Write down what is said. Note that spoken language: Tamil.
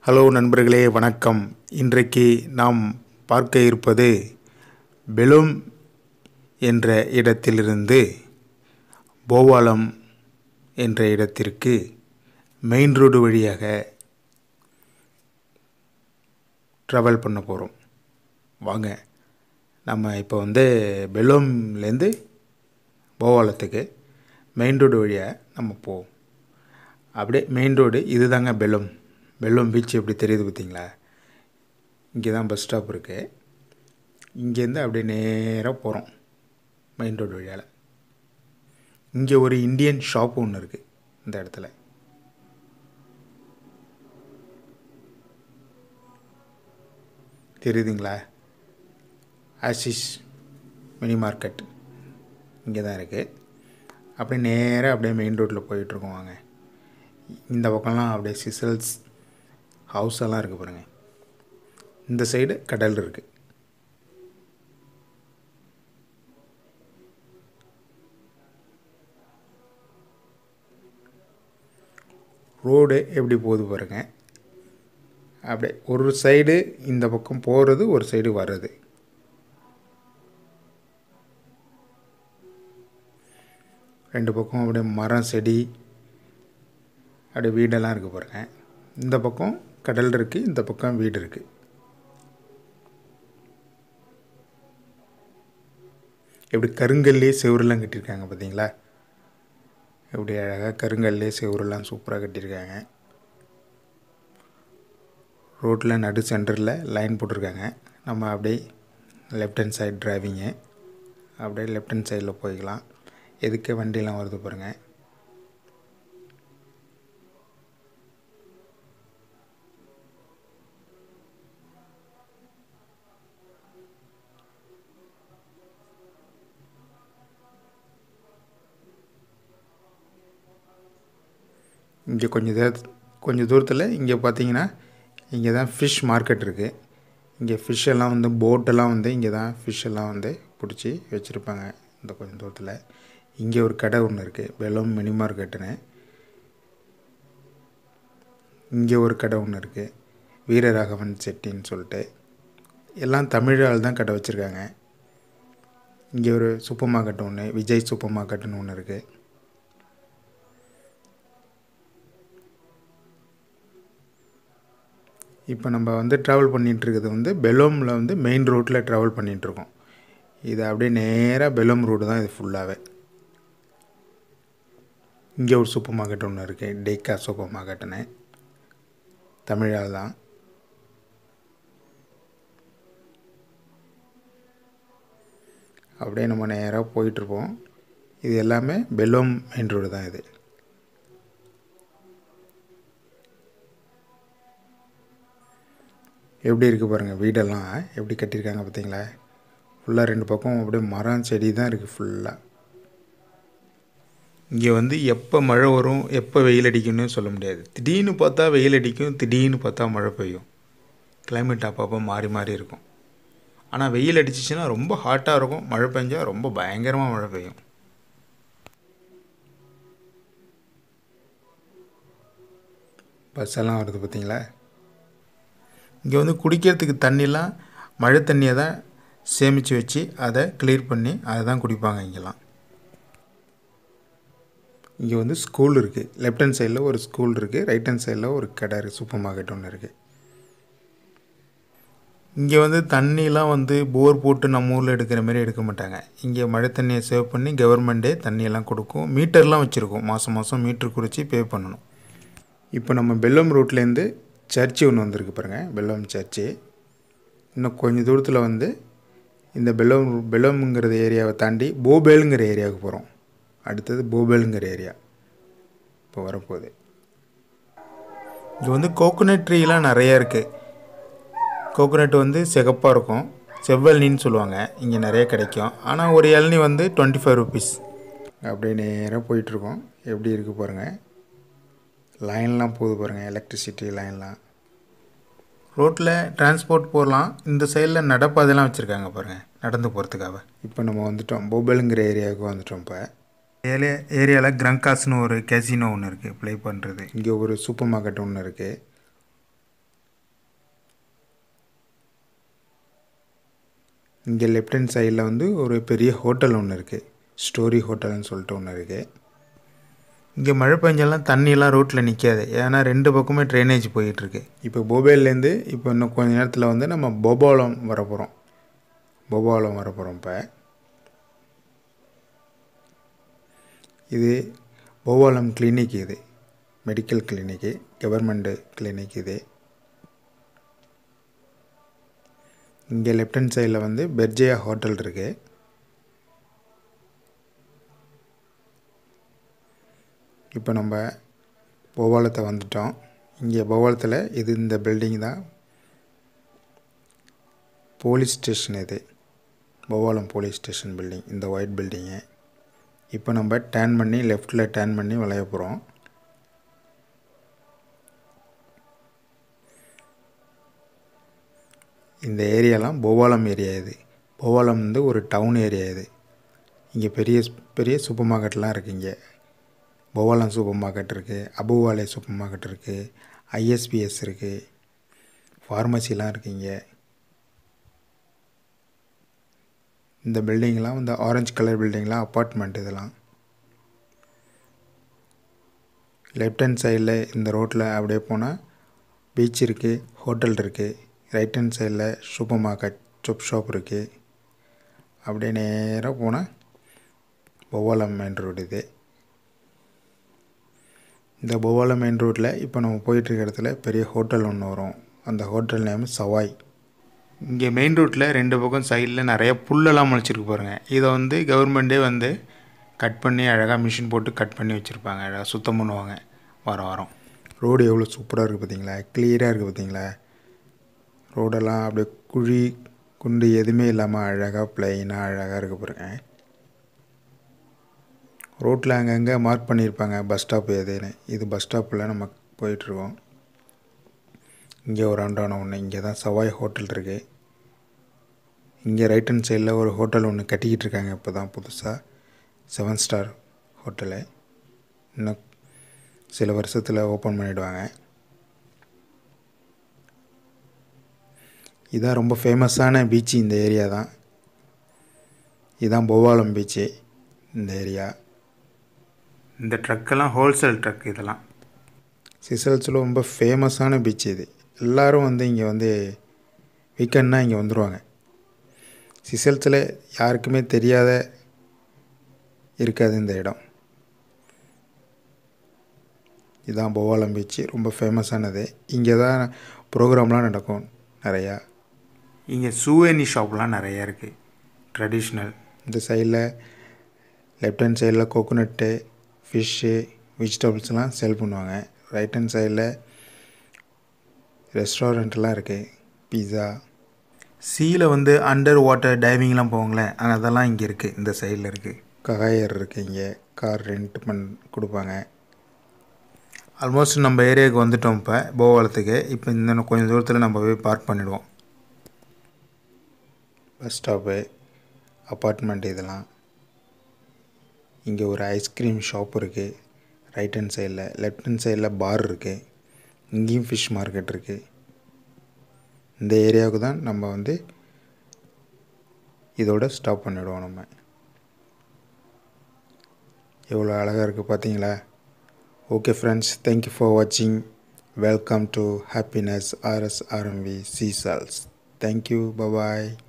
ஹலோ நண்பர்களே வணக்கம் இன்றைக்கு நாம் பார்க்க இருப்பது பெலூம் என்ற இடத்திலிருந்து போவாலம் என்ற இடத்திற்கு மெயின் ரோடு வழியாக ட்ராவல் பண்ண போகிறோம் வாங்க நம்ம இப்போ வந்து பெலூம்லேருந்து போவாலத்துக்கு மெயின் ரோடு வழியாக நம்ம போவோம் அப்படியே மெயின் ரோடு இது தாங்க பெல்லம் பெல்லம் பீச் எப்படி தெரியுது பார்த்தீங்களா இங்கே தான் பஸ் ஸ்டாப் இருக்குது இங்கேருந்து அப்படியே நேராக போகிறோம் மெயின் ரோடு வழியால் இங்கே ஒரு இந்தியன் ஷாப் ஒன்று இருக்குது இந்த இடத்துல தெரியுதுங்களா ஆசிஸ் மினி மார்க்கெட் இங்கே தான் இருக்குது அப்படியே நேராக அப்படியே மெயின் ரோட்டில் போயிட்டுருக்கோம் வாங்க இந்த பக்கம்லாம் அப்படியே சிசல்ஸ் ஹவுஸ் எல்லாம் இருக்குது பாருங்கள் இந்த சைடு கடல் இருக்குது ரோடு எப்படி போகுது பாருங்க அப்படியே ஒரு சைடு இந்த பக்கம் போகிறது ஒரு சைடு வர்றது ரெண்டு பக்கம் அப்படியே மரம் செடி அப்படியே வீடெல்லாம் இருக்குது பாருங்க இந்த பக்கம் கடல் இருக்குது இந்த பக்கம் வீடு இருக்குது எப்படி கருங்கல்லே செவரெல்லாம் கட்டியிருக்காங்க பார்த்தீங்களா எப்படி அழகாக கருங்கல்லே செவரெல்லாம் சூப்பராக கட்டியிருக்காங்க ரோட்டில் நடு சென்டரில் லைன் போட்டிருக்காங்க நம்ம அப்படியே லெஃப்ட் ஹேண்ட் சைடு டிரைவிங்கு அப்படியே லெஃப்ட் ஹேண்ட் சைடில் போய்க்கலாம் எதுக்கு வண்டியெலாம் வருது பாருங்கள் இங்கே கொஞ்சம் தூர கொஞ்சம் தூரத்தில் இங்கே பார்த்தீங்கன்னா இங்கே தான் ஃபிஷ் மார்க்கெட் இருக்குது இங்கே ஃபிஷ் எல்லாம் வந்து போட்டெல்லாம் வந்து இங்கே தான் ஃபிஷ் எல்லாம் வந்து பிடிச்சி வச்சுருப்பாங்க இந்த கொஞ்சம் தூரத்தில் இங்கே ஒரு கடை ஒன்று இருக்குது வெள்ளம் மினி மார்க்கெட்டுன்னு இங்கே ஒரு கடை ஒன்று இருக்குது வீரராகவன் செட்டின்னு சொல்லிட்டு எல்லாம் தமிழால் தான் கடை வச்சுருக்காங்க இங்கே ஒரு சூப்பர் மார்க்கெட் ஒன்று விஜய் சூப்பர் மார்க்கெட்டுன்னு ஒன்று இருக்குது இப்போ நம்ம வந்து ட்ராவல் பண்ணிகிட்ருக்கிறது வந்து பெலோமில் வந்து மெயின் ரோட்டில் ட்ராவல் பண்ணிகிட்ருக்கோம் இது அப்படியே நேராக பெலோம் ரோடு தான் இது ஃபுல்லாகவே இங்கே ஒரு சூப்பர் மார்க்கெட் ஒன்று இருக்குது டேக்கா சூப்பர் மார்க்கெட்டுன்னு தமிழால் தான் அப்படியே நம்ம நேராக போயிட்டுருப்போம் இது எல்லாமே பெலோம் மெயின் ரோடு தான் இது எப்படி இருக்குது பாருங்கள் வீடெல்லாம் எப்படி கட்டியிருக்காங்க பார்த்தீங்களா ஃபுல்லாக ரெண்டு பக்கம் அப்படியே மரம் செடி தான் இருக்குது ஃபுல்லாக இங்கே வந்து எப்போ மழை வரும் எப்போ வெயில் அடிக்கும்னு சொல்ல முடியாது திடீர்னு பார்த்தா வெயில் அடிக்கும் திடீர்னு பார்த்தா மழை பெய்யும் கிளைமேட் அப்பப்போ மாறி மாறி இருக்கும் ஆனால் வெயில் அடிச்சிச்சின்னா ரொம்ப ஹாட்டாக இருக்கும் மழை பெஞ்சால் ரொம்ப பயங்கரமாக மழை பெய்யும் பஸ் எல்லாம் வருது பார்த்தீங்களா இங்கே வந்து குடிக்கிறதுக்கு தண்ணிலாம் மழை தண்ணியை தான் சேமித்து வச்சு அதை கிளியர் பண்ணி அதை தான் குடிப்பாங்க இங்கெல்லாம் இங்கே வந்து ஸ்கூல் இருக்குது லெஃப்ட் ஹேண்ட் சைடில் ஒரு ஸ்கூல் இருக்குது ரைட் ஹேண்ட் சைடில் ஒரு கடை இருக்குது சூப்பர் மார்க்கெட் ஒன்று இருக்குது இங்கே வந்து தண்ணிலாம் வந்து போர் போட்டு நம்ம ஊரில் எடுக்கிற மாதிரி எடுக்க மாட்டாங்க இங்கே மழை தண்ணியை சேவ் பண்ணி கவர்மெண்ட்டே தண்ணியெல்லாம் கொடுக்கும் மீட்டர்லாம் வச்சுருக்கோம் மாதம் மாதம் மீட்டர் குறித்து பே பண்ணணும் இப்போ நம்ம பெல்லம் ரோட்லேருந்து சர்ச்சு ஒன்று வந்திருக்கு பாருங்கள் பெல்லம் சர்ச்சு இன்னும் கொஞ்சம் தூரத்தில் வந்து இந்த பெல்லம் பெல்லம்ங்கிற ஏரியாவை தாண்டி போபேலுங்கிற ஏரியாவுக்கு போகிறோம் அடுத்தது போபேலுங்கிற ஏரியா இப்போ வரப்போகுது இங்கே வந்து கோகோனட் ட்ரீலாம் நிறையா இருக்குது கோகோனட் வந்து சிகப்பாக இருக்கும் செவ்வல்னின்னு சொல்லுவாங்க இங்கே நிறைய கிடைக்கும் ஆனால் ஒரு இளநி வந்து டுவெண்ட்டி ஃபைவ் ருபீஸ் அப்படியே நேராக போயிட்டுருக்கோம் எப்படி இருக்குது பாருங்கள் லைன்லாம் போகுது பாருங்கள் எலக்ட்ரிசிட்டி லைன்லாம் ரோட்டில் டிரான்ஸ்போர்ட் போகலாம் இந்த சைடில் நடப்பாதைலாம் வச்சுருக்காங்க பாருங்கள் நடந்து போகிறதுக்காக இப்போ நம்ம வந்துட்டோம் போபலுங்கிற ஏரியாவுக்கு வந்துட்டோம் இப்போ ஏரியா ஏரியாவில் கிரங்காஸ்னு ஒரு கேசினோ ஒன்று இருக்குது ப்ளே பண்ணுறது இங்கே ஒரு சூப்பர் மார்க்கெட் ஒன்று இருக்குது இங்கே லெஃப்ட் ஹேண்ட் சைடில் வந்து ஒரு பெரிய ஹோட்டல் ஒன்று இருக்குது ஸ்டோரி ஹோட்டல்னு சொல்லிட்டு ஒன்று இருக்குது இங்கே மழை பெஞ்செல்லாம் தண்ணியெல்லாம் ரோட்டில் நிற்காது ஏன்னா ரெண்டு பக்கமே ட்ரைனேஜ் போயிட்டுருக்கு இப்போ போபேல்லேருந்து இப்போ இன்னும் கொஞ்ச நேரத்தில் வந்து நம்ம போபாலம் வர போகிறோம் போபாலம் வர போகிறோம் இப்போ இது போபாலம் கிளினிக் இது மெடிக்கல் கிளினிக்கு கவர்மெண்ட்டு கிளினிக் இது இங்கே லெஃப்ட் ஹேண்ட் சைடில் வந்து பெர்ஜியா ஹோட்டல் இருக்குது இப்போ நம்ம போபாலத்தை வந்துட்டோம் இங்கே போபாலத்தில் இது இந்த பில்டிங் தான் போலீஸ் ஸ்டேஷன் இது போபாலம் போலீஸ் ஸ்டேஷன் பில்டிங் இந்த ஒயிட் பில்டிங்கு இப்போ நம்ம டேர்ன் பண்ணி லெஃப்டில் டேர்ன் பண்ணி விளைய போகிறோம் இந்த ஏரியாலாம் போபாலம் ஏரியா இது போபாலம் வந்து ஒரு டவுன் ஏரியா இது இங்கே பெரிய பெரிய சூப்பர் மார்க்கெட்லாம் இருக்குது இங்கே போவாலம் சூப்பர் மார்க்கெட் இருக்குது அபுவாலே சூப்பர் மார்க்கெட் இருக்குது ஐஎஸ்பிஎஸ் இருக்குது ஃபார்மசிலாம் இருக்குது இங்கே இந்த பில்டிங்லாம் இந்த ஆரஞ்சு கலர் பில்டிங்லாம் அப்பார்ட்மெண்ட் இதெல்லாம் லெஃப்ட் ஹேண்ட் சைடில் இந்த ரோட்டில் அப்படியே போனால் பீச் இருக்குது ஹோட்டல் இருக்குது ரைட் ஹேண்ட் சைடில் சூப்பர் மார்க்கெட் சொப் ஷாப் இருக்குது அப்படியே நேராக போனால் போவாலம் மெயின் ரோடு இது இந்த போவாலம் மெயின் ரோட்டில் இப்போ நம்ம போயிட்டுருக்க இடத்துல பெரிய ஹோட்டல் ஒன்று வரும் அந்த ஹோட்டல் நேம் சவாய் இங்கே மெயின் ரோட்டில் ரெண்டு பக்கம் சைடில் நிறைய புல்லெல்லாம் முளைச்சிருக்கு பாருங்கள் இதை வந்து கவர்மெண்ட்டே வந்து கட் பண்ணி அழகாக மிஷின் போட்டு கட் பண்ணி வச்சுருப்பாங்க அழகாக சுத்தம் பண்ணுவாங்க வாரம் வாரம் ரோடு எவ்வளோ சூப்பராக இருக்குது பார்த்தீங்களா கிளியராக இருக்குது பார்த்தீங்களா ரோடெல்லாம் அப்படியே குழி குண்டு எதுவுமே இல்லாமல் அழகாக ப்ளைனாக அழகாக இருக்குது பாருங்க ரோட்டில் அங்கங்கே மார்க் பண்ணியிருப்பாங்க பஸ் ஸ்டாப் எதுன்னு இது பஸ் ஸ்டாப்பில் நம்ம போயிட்டுருக்கோம் இங்கே ஒரு அண்டான ஒன்று இங்கே தான் சவாய் ஹோட்டல் இருக்குது இங்கே ரைட் ஹேண்ட் சைடில் ஒரு ஹோட்டல் ஒன்று கட்டிக்கிட்டு இருக்காங்க இப்போ தான் புதுசாக செவன் ஸ்டார் ஹோட்டலு இன்னும் சில வருஷத்தில் ஓப்பன் பண்ணிவிடுவாங்க இதான் ரொம்ப ஃபேமஸான பீச்சு இந்த ஏரியா தான் இதுதான் போவாலம் பீச்சு இந்த ஏரியா இந்த ட்ரக்கெல்லாம் ஹோல்சேல் ட்ரக் இதெல்லாம் சிசல்ஸில் ரொம்ப ஃபேமஸான பீச் இது எல்லோரும் வந்து இங்கே வந்து வீக்கெண்ட்னா இங்கே வந்துடுவாங்க சிசல்ஸில் யாருக்குமே தெரியாத இருக்காது இந்த இடம் இதுதான் போவாலம் பீச்சு ரொம்ப ஃபேமஸானது இங்கே தான் ப்ரோக்ராம்லாம் நடக்கும் நிறையா இங்கே சூவேனி ஷாப்லாம் நிறையா இருக்குது ட்ரெடிஷ்னல் இந்த சைடில் லெஃப்ட் ஹேண்ட் சைடில் கோகோனட்டு ஃபிஷ்ஷு வெஜிடபிள்ஸ்லாம் செல் பண்ணுவாங்க ரைட் ஹேண்ட் சைடில் ரெஸ்டாரண்ட்லாம் இருக்குது பீஸா சீயில் வந்து அண்டர் வாட்டர் டைவிங்லாம் போவாங்களே அதெல்லாம் இங்கே இருக்குது இந்த சைடில் இருக்குது ககாயர் இருக்குது இங்கே கார் ரெண்ட் பண் கொடுப்பாங்க ஆல்மோஸ்ட் நம்ம ஏரியாவுக்கு வந்துட்டோம் இப்போ போவாலத்துக்கு இப்போ இந்த கொஞ்சம் தூரத்தில் நம்ம போய் பார்க் பண்ணிவிடுவோம் பஸ் ஸ்டாப்பு அப்பார்ட்மெண்ட் இதெல்லாம் இங்கே ஒரு ஐஸ்கிரீம் ஷாப் இருக்குது ரைட் ஹேண்ட் சைடில் லெஃப்ட் ஹேண்ட் சைடில் பார் இருக்குது இங்கேயும் ஃபிஷ் மார்க்கெட் இருக்குது இந்த ஏரியாவுக்கு தான் நம்ம வந்து இதோட ஸ்டாப் பண்ணிவிடுவோம் நம்ம எவ்வளோ அழகாக இருக்குது பார்த்தீங்களா ஓகே ஃப்ரெண்ட்ஸ் தேங்க்யூ ஃபார் வாட்சிங் welcome to happiness RS RMV சீசால்ஸ் தேங்க்யூ பபாய்